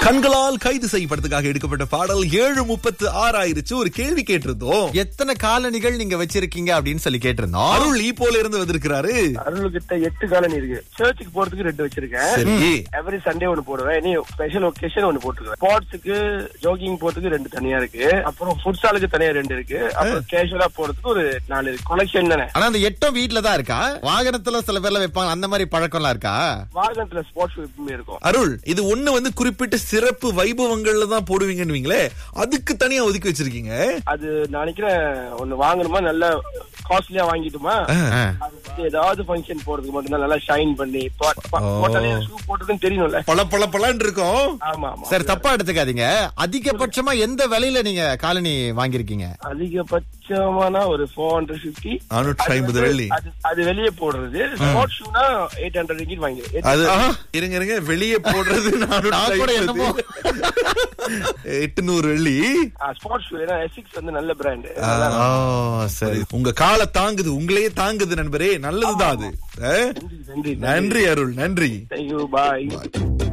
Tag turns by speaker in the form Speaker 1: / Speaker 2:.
Speaker 1: கண்களால் கைது செய்யப்பட்டதுக்காக எடுக்கப்பட்ட பாடல் ஏழு முப்பத்து ஆறாயிருச்சு ஒரு கேள்வி கேட்டிருந்தோம்
Speaker 2: எத்தனை காலணிகள் நீங்க வச்சிருக்கீங்க அப்படின்னு சொல்லி கேட்டிருந்தோம்
Speaker 1: அருள் ஈப்போல இருந்து வந்திருக்கிறாரு
Speaker 3: அருள்கிட்ட எட்டு காலனி இருக்கு சர்ச்சுக்கு போறதுக்கு ரெண்டு வச்சிருக்கேன்
Speaker 1: சரி
Speaker 3: எவ்ரி சண்டே ஒன்னு போடுவேன் இனி ஸ்பெஷல் ஒகேஷன் ஒன்னு போட்டுருவேன் ஸ்போர்ட்ஸுக்கு ஜோகிங் போறதுக்கு ரெண்டு தனியா இருக்கு அப்புறம் ஃபுட்சாலுக்கு தனியா ரெண்டு இருக்கு அப்புறம் கேஷுவலா போறதுக்கு ஒரு நாலு இருக்கு கொலெக்ஷன் தானே
Speaker 2: ஆனா அந்த எட்டும் வீட்ல தான் இருக்கா வாகனத்துல சில பேர்ல வைப்பாங்க அந்த மாதிரி பழக்கம்லாம் இருக்கா
Speaker 3: வாகனத்துல ஸ்போர்ட்ஸ் எப்பவுமே இருக்கும்
Speaker 1: அருள் இது ஒண்ணு வந்து குறிப்பிட்ட சிறப்பு வைபவங்கள்ல தான் போடுவீங்கன்னு அதுக்கு தனியா ஒதுக்கி வச்சிருக்கீங்க
Speaker 3: அது நான் நினைக்கிறேன் ஒன்னு வாங்கணுமா நல்ல காஸ்ட்லியா வாங்கிட்டுமா
Speaker 2: ஆ.
Speaker 3: அது வந்து ஏதாவது ஃபங்க்ஷன் போறதுக்கு மட்டும்தான் நல்லா ஷைன் பண்ணி பா- பா- போட்டாலே ஷூ போட்டதுன்னு தெரியணும்ல
Speaker 1: பல பல பலன்னு இருக்கும்
Speaker 3: ஆமா ஆமா
Speaker 2: சரி தப்பா எடுத்துக்காதீங்க அதிகபட்சமா எந்த விலையில நீங்க காலனி வாங்கியிருக்கீங்க
Speaker 3: அதிகபட்சமானா ஒரு ஃபோர் ஹண்ட்ரட் பிப்டி
Speaker 1: நானூற்றி ஐம்பது வெள்ளி
Speaker 3: அது அது வெளியே போடுறது ஸ்போர்ட்ஸ் ஷூனா எயிட் ஹண்ட்ரட் ரிங்கிட் வாங்கிடுது
Speaker 1: அது இருங்க இருங்க வெளியே போடுறது
Speaker 2: நான் கூட என்னமோ.
Speaker 1: எட்டுநூறு வெள்ளி
Speaker 3: ஸ்போர்ட்ஸ் ஷூ ஏன்னா எசிக்ஸ் வந்து நல்ல பிராண்ட்
Speaker 1: ஆ, சரி உங்க காலை தாங்குது உங்களையே தாங்குது நண்பரே நல்லதுதான் அது ஆ?
Speaker 3: நன்றி
Speaker 1: நன்றி அருள் நன்றி
Speaker 3: தேங்க்யூ பாய்